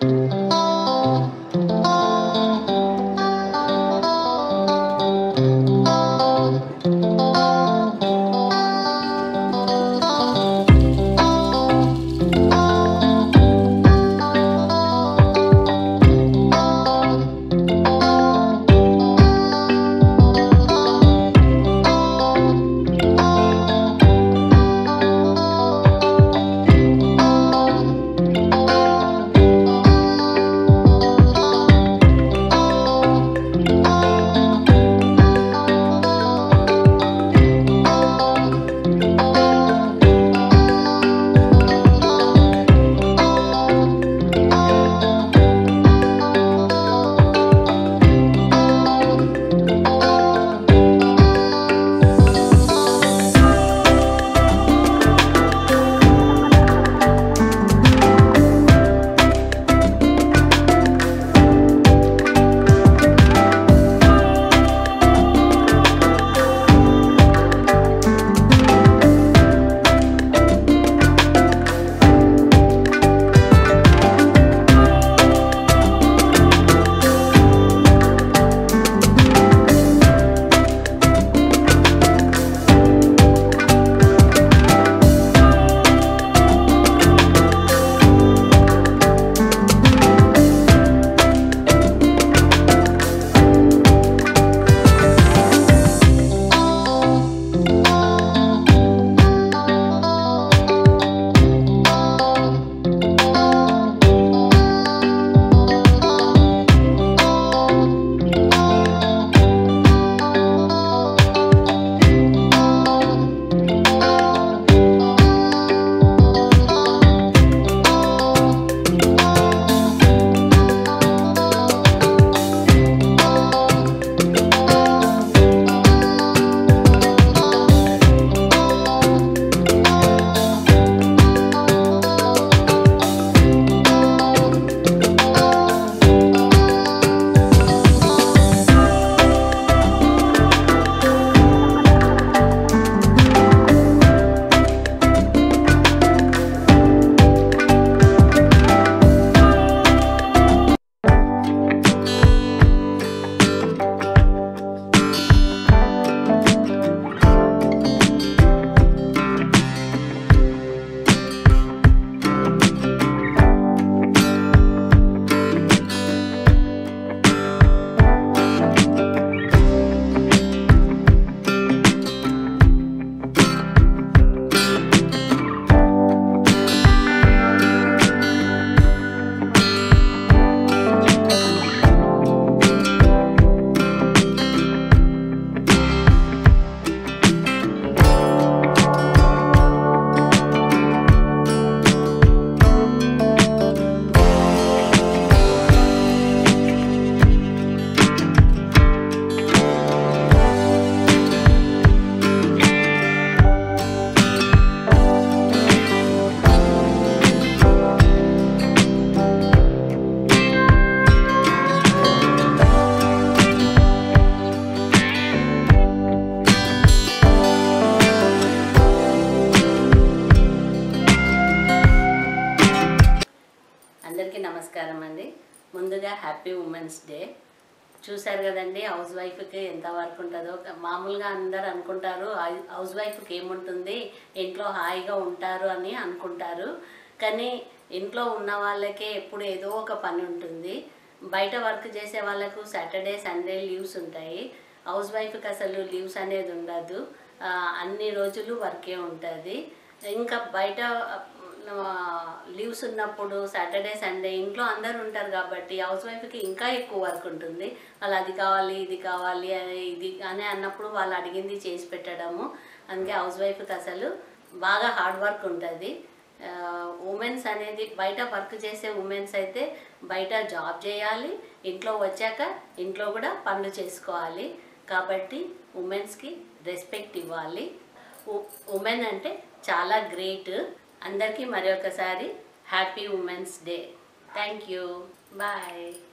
నమస్కారం అండి ముందుగా హ్యాపీ ఉమెన్స్ డే చూశారు కదండి హౌస్ వైఫ్కి ఎంత వర్క్ ఉంటుందో మామూలుగా అందరు అనుకుంటారు హై- హౌస్ వైఫ్కి ఏముంటుంది ఇంట్లో హాయిగా ఉంటారు అని అనుకుంటారు కానీ ఇంట్లో ఉన్న వాళ్ళకే ఎప్పుడు ఏదో ఒక పని ఉంటుంది బయట వర్క్ చేసే వాళ్ళకు సాటర్డే సండే లీవ్స్ ఉంటాయి హౌస్ వైఫ్కి అసలు లీవ్స్ అనేది ఉండదు ఆ, అన్ని రోజులు వర్కే ఉంటుంది ఇంకా బయట లీవ్స్ ఉన్నప్పుడు సాటర్డే సండే ఇంట్లో అందరు ఉంటారు కాబట్టి హౌస్ వైఫ్కి ఇంకా ఎక్కువ వర్క్ ఉంటుంది వాళ్ళు అది కావాలి ఇది కావాలి అని ఇది అని అన్నప్పుడు వాళ్ళు అడిగింది చేసి పెట్టడము అందుకే హౌస్ వైఫ్కి అసలు బాగా హార్డ్ వర్క్ ఉంటుంది ఉమెన్స్ అనేది బయట వర్క్ చేసే ఉమెన్స్ అయితే బయట జాబ్ చేయాలి ఇంట్లో వచ్చాక ఇంట్లో కూడా పనులు చేసుకోవాలి కాబట్టి ఉమెన్స్కి రెస్పెక్ట్ ఇవ్వాలి ఉమెన్ అంటే చాలా గ్రేట్ అందరికీ మరి ఒకసారి happy women's day thank you bye